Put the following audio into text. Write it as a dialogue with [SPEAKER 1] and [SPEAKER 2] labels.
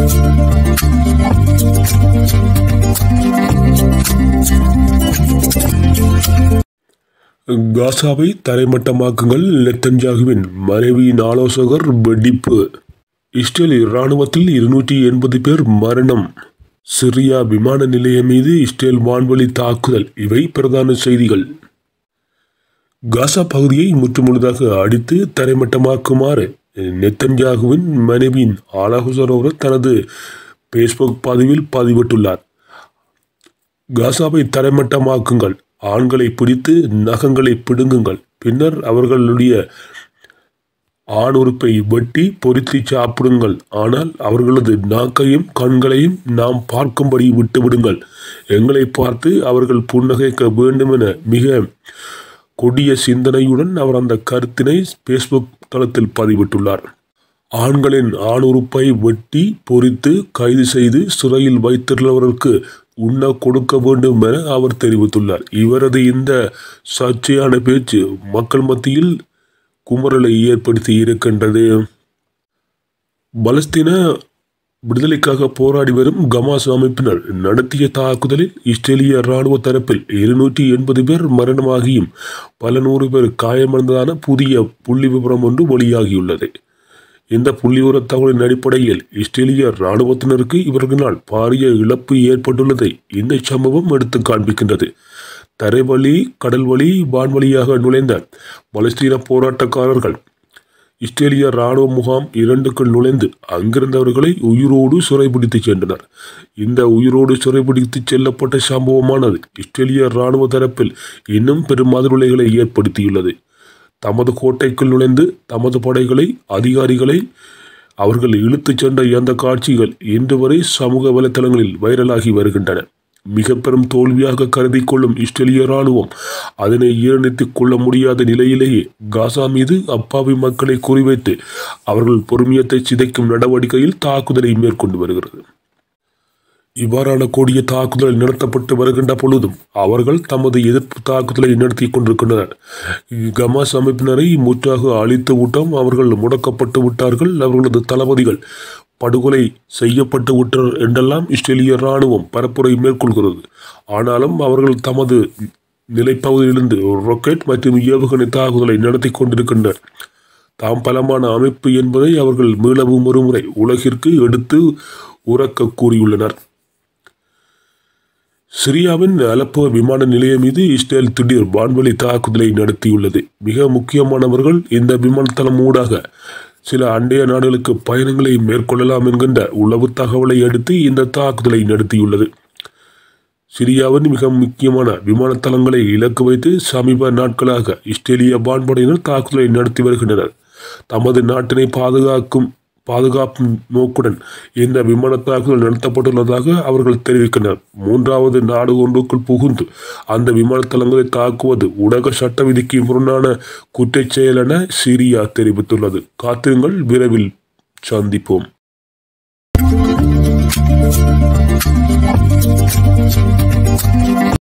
[SPEAKER 1] காசாவை தரைமட்டமாக்குங்கள் நெத்தன்யாகுவின் மனைவியின் ஆலோசகர் வெடிப்பு இஸ்ரேல் இராணுவத்தில் இருநூற்றி எண்பது பேர் மரணம் சிரியா விமான நிலையம் மீது இஸ்ரேல் வான்வழி தாக்குதல் இவை பிரதான செய்திகள் காசா பகுதியை முற்றுமுழுதாக அடித்து தரைமட்டமாக்குமாறு நெத்தன்யாகுவின் மனைவியின் ஆலோசகர் தனது பேஸ்புக் பதிவில் பதிவிட்டுள்ளார் காசாவை தரைமட்டமாக்குங்கள் ஆண்களை பிடித்து நகங்களை பிடுங்குங்கள் பின்னர் அவர்களுடைய ஆண் உறுப்பை வெட்டி பொருத்தி சாப்பிடுங்கள் ஆனால் அவர்களது நாக்கையும் கண்களையும் நாம் பார்க்கும்படி விட்டுவிடுங்கள் எங்களை பார்த்து அவர்கள் புன்னகைக்க வேண்டும் என மிக கொடிய சிந்தனையுடன் அவர் அந்த கருத்தினை பேஸ்புக் தளத்தில் பதிவிட்டுள்ளார் ஆண்களின் ஆண் உறுப்பை வெட்டி பொறித்து கைது செய்து சிறையில் வைத்துள்ளவர்களுக்கு உண்ண கொடுக்க வேண்டும் என அவர் தெரிவித்துள்ளார் இவரது இந்த சர்ச்சையான பேச்சு மக்கள் மத்தியில் குமரலை ஏற்படுத்தி இருக்கின்றது பலஸ்தீன விடுதலைக்காக போராடி வரும் கமாஸ் அமைப்பினர் நடத்திய தாக்குதலில் இஸ்ரேலிய இராணுவ தரப்பில் இருநூற்றி எண்பது பேர் மரணமாகியும் பல நூறு பேர் காயமடைந்ததான புதிய புள்ளி விவரம் ஒன்று வெளியாகியுள்ளது இந்த புள்ளிவிவர தகவலின் அடிப்படையில் இஸ்ரேலிய இராணுவத்தினருக்கு இவர்களால் பாரிய இழப்பு ஏற்பட்டுள்ளதை இந்த சம்பவம் எடுத்து காண்பிக்கின்றது தரைவழி கடல் வழி வான்வழியாக நுழைந்த பலஸ்தீன போராட்டக்காரர்கள் இஸ்ரேலிய இராணுவ முகாம் இரண்டுக்குள் நுழைந்து அங்கிருந்தவர்களை உயிரோடு சிறைபிடித்து சென்றனர் இந்த உயிரோடு சிறைபிடித்து செல்லப்பட்ட சம்பவமானது இஸ்ரேலிய இராணுவ தரப்பில் இன்னும் பெரும் அதிர்வலைகளை ஏற்படுத்தியுள்ளது தமது கோட்டைக்குள் நுழைந்து தமது படைகளை அதிகாரிகளை அவர்கள் இழுத்துச் சென்ற இந்த காட்சிகள் இன்று வரை சமூக வலைத்தளங்களில் வைரலாகி வருகின்றன மிக பெரும் தோல்வியாக கருதி கொள்ளும் இஸ்ரேலிய இராணுவம் அதனை ஈரணித்துக் கொள்ள முடியாத நிலையிலேயே காசா மீது அப்பாவி மக்களை குறிவைத்து அவர்கள் பொறுமையத்தை சிதைக்கும் நடவடிக்கையில் தாக்குதலை மேற்கொண்டு வருகிறது இவ்வாறான கொடிய தாக்குதல் நடத்தப்பட்டு வருகின்ற பொழுதும் அவர்கள் தமது எதிர்ப்பு தாக்குதலை நடத்தி கொண்டிருக்கின்றனர் கமாஸ் அமைப்பினரை முற்றாக அழித்து விட்டோம் அவர்கள் முடக்கப்பட்டு விட்டார்கள் அவர்களது தளபதிகள் படுகொலை செய்யப்பட்டு விட்டார் என்றெல்லாம் இஸ்ரேலிய இராணுவம் பரப்புரை மேற்கொள்கிறது ஆனாலும் அவர்கள் தமது நிலைப்பகுதியிலிருந்து ராக்கெட் மற்றும் ஏவுகணை தாக்குதலை நடத்தி கொண்டிருக்கின்றனர் தாம் பலமான அமைப்பு என்பதை அவர்கள் மீளவும் ஒருமுறை உலகிற்கு எடுத்து உறக்க கூறியுள்ளனர் சிரியாவின் அலப்போ விமான நிலையம் மீது இஸ்ரேல் திடீர் வான்வழி தாக்குதலை நடத்தியுள்ளது மிக முக்கியமானவர்கள் இந்த விமானத்தளம் ஊடாக சில அண்டைய நாடுகளுக்கு பயணங்களை மேற்கொள்ளலாம் என்கின்ற உளவு தகவலை அடுத்து இந்த தாக்குதலை நடத்தியுள்ளது சிரியாவின் மிக முக்கியமான விமானத்தளங்களை இலக்கு வைத்து சமீப நாட்களாக இஸ்ரேலிய வான்படையினர் தாக்குதலை நடத்தி வருகின்றனர் தமது நாட்டினை பாதுகாக்கும் பாதுகாப்பு நோக்குடன் இந்த விமான தாக்குதல் நடத்தப்பட்டுள்ளதாக அவர்கள் தெரிவிக்கின்றனர் மூன்றாவது நாடு ஒன்றுக்குள் புகுந்து அந்த விமானத்தளங்களை தாக்குவது உலக சட்ட விதிக்கு முரணான குற்றச் செயல் என சிரியா தெரிவித்துள்ளது காத்திருங்கள் விரைவில் சந்திப்போம்